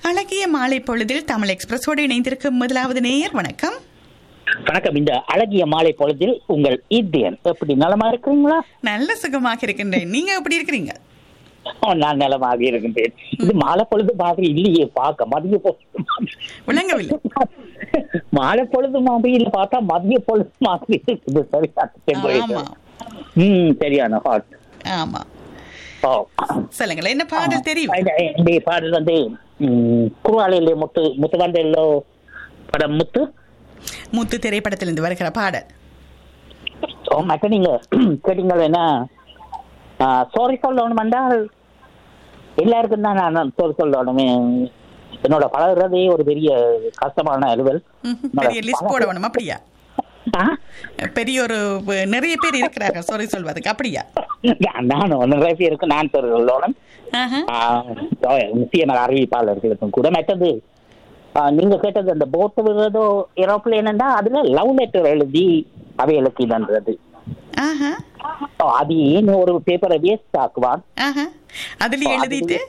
அழகிய மாலை பொழுதில் தமிழ் எக்ஸ்பிரஸோடு இணைந்திருக்கும் முதலாவது நேயர் வணக்கம் வணக்கம் இந்த அழகிய மாலை பொழுதில் உங்கள் இந்தியன் எப்படி நலமா இருக்கிறீங்களா நல்ல சுகமாக இருக்கின்றேன் நீங்க எப்படி இருக்கிறீங்க ஓ, நான் நலமாக இருக்கின்றேன் இது மாலை பொழுது மாதிரி இல்லையே பார்க்க மதிய பொழுது மாதிரி. விளங்கவில்லை மாலை பொழுது மாதிரியில் பார்த்தா மதிய பொழுது மாதிரி இருக்குது சரியான ஆமா temperature. ம் சரியான ஹாட் ஆமா ஓ சொல்லுங்களேன் என்ன பாடல் தெரியும் இந்த இந்த பாடல் வந்து ம், குருவாலையிலே முத்து முத்துவண்டல்லோ படம் முத்து முத்து திரைப்படத்திலிருந்து வருகிற பாடல் ஓ மற்ற நீங்க கேட்டீங்கள் என்ன சாரி சொல்லணும் என்றால் எல்லாருக்கும் தான் நான் சாரி சொல்லணுமே என்னோட பழகுறதே ஒரு பெரிய கஷ்டமான அலுவல் ம்ஹும். பெரிய லிஸ்ட் போட வேணும் அப்படியா ஆ? பெரிய ஒரு அஹ், நிறைய பேர் இருக்கிறார்கள் சாரி சொல்வதுக்கு அப்படியா நான் நிறைய பேருக்கு நான் சாரி சொல்லணும் ஆஹா. ஆ, முக்கியமான அறிவிப்பாளர்களுக்கும் கூட மற்றது ஆ, நீங்க கேட்டது அந்த போட்டு விடுறதோ ஏரோப்ளேன் அதுல லவ் லெட்டர் எழுதி அவைகளுக்கு இதுன்றது ஆஹா. ஓ, அது ஏன் ஒரு பேப்பரை வேஸ்ட் ஆக்குவான் ஆஹா. அதுல எழுதிட்டு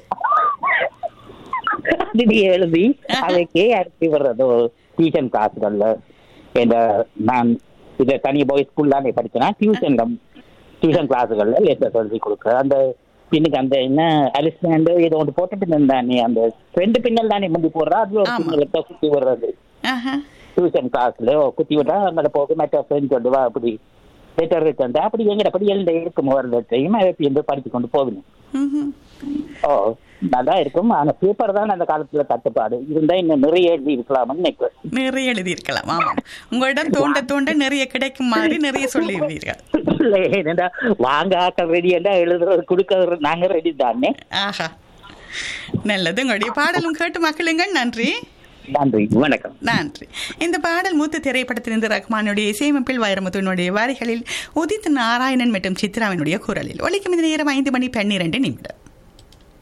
அதுல எழுதி அதைக்கே அனுப்பி விடுறதோ டியூஷன் கிளாஸ்கள்ல இந்த நான் இதை தனி பாய் ஸ்கூல் தானே படிச்சேன் டியூஷன்ல டியூஷன் கிளாஸுகள்ல லெட்டர் எழுதி கொடுக்குறேன் அந்த பின்னுக்கு அந்த என்ன அலிஸ்டாண்டு ஏதோ ஒன்று போட்டுட்டு இருந்தானே அந்த ரெண்டு பின்னல் தானே முந்தி போடுறா அதுல ஒரு ஆமா. பின்னல் குத்தி விடுறது ஆஹா. டியூஷன் கிளாஸ்ல குத்தி விட்டா அந்த போக மற்ற ஃப்ரெண்ட் கொண்டு வா அப்படி லெட்டர் இருக்கு அப்படி எங்கட அப்படி எழுத இருக்கும் ஒரு லெட்டரையும் வந்து படிச்சு கொண்டு போகணும் ம்ஹும். ஓ நல்லா இருக்கும் ஆனா பேப்பர் தான் அந்த காலத்துல தட்டுப்பாடு இருந்தா இன்னும் நிறைய எழுதி இருக்கலாம்னு நினைக்கிறேன் நிறைய எழுதியிருக்கலாம் ஆமாம் உங்களிடம் தோண்ட தோண்ட நிறைய கிடைக்கும் மாதிரி நிறைய சொல்லியிருந்தீர்கள் இல்லை, என்னடா வாங்க ஆக்கள் ரெடி என்ன எழுதுறது கொடுக்கறது நாங்க ரெடி தானே ஆஹா நல்லது உங்களுடைய பாடலும் கேட்டு மக்களுங்கள் நன்றி நன்றி வணக்கம் நன்றி இந்த பாடல் மூத்த திரைப்படத்திலிருந்து ரஹ்மானுடைய இசையமைப்பில் வைரமுத்துவனுடைய வரிகளில் உதித் நாராயணன் மற்றும் சித்ராவினுடைய குரலில் ஒலிக்கும் இந்த நேரம் ஐந்து மணி பன்னிரண்டு நிமிடம்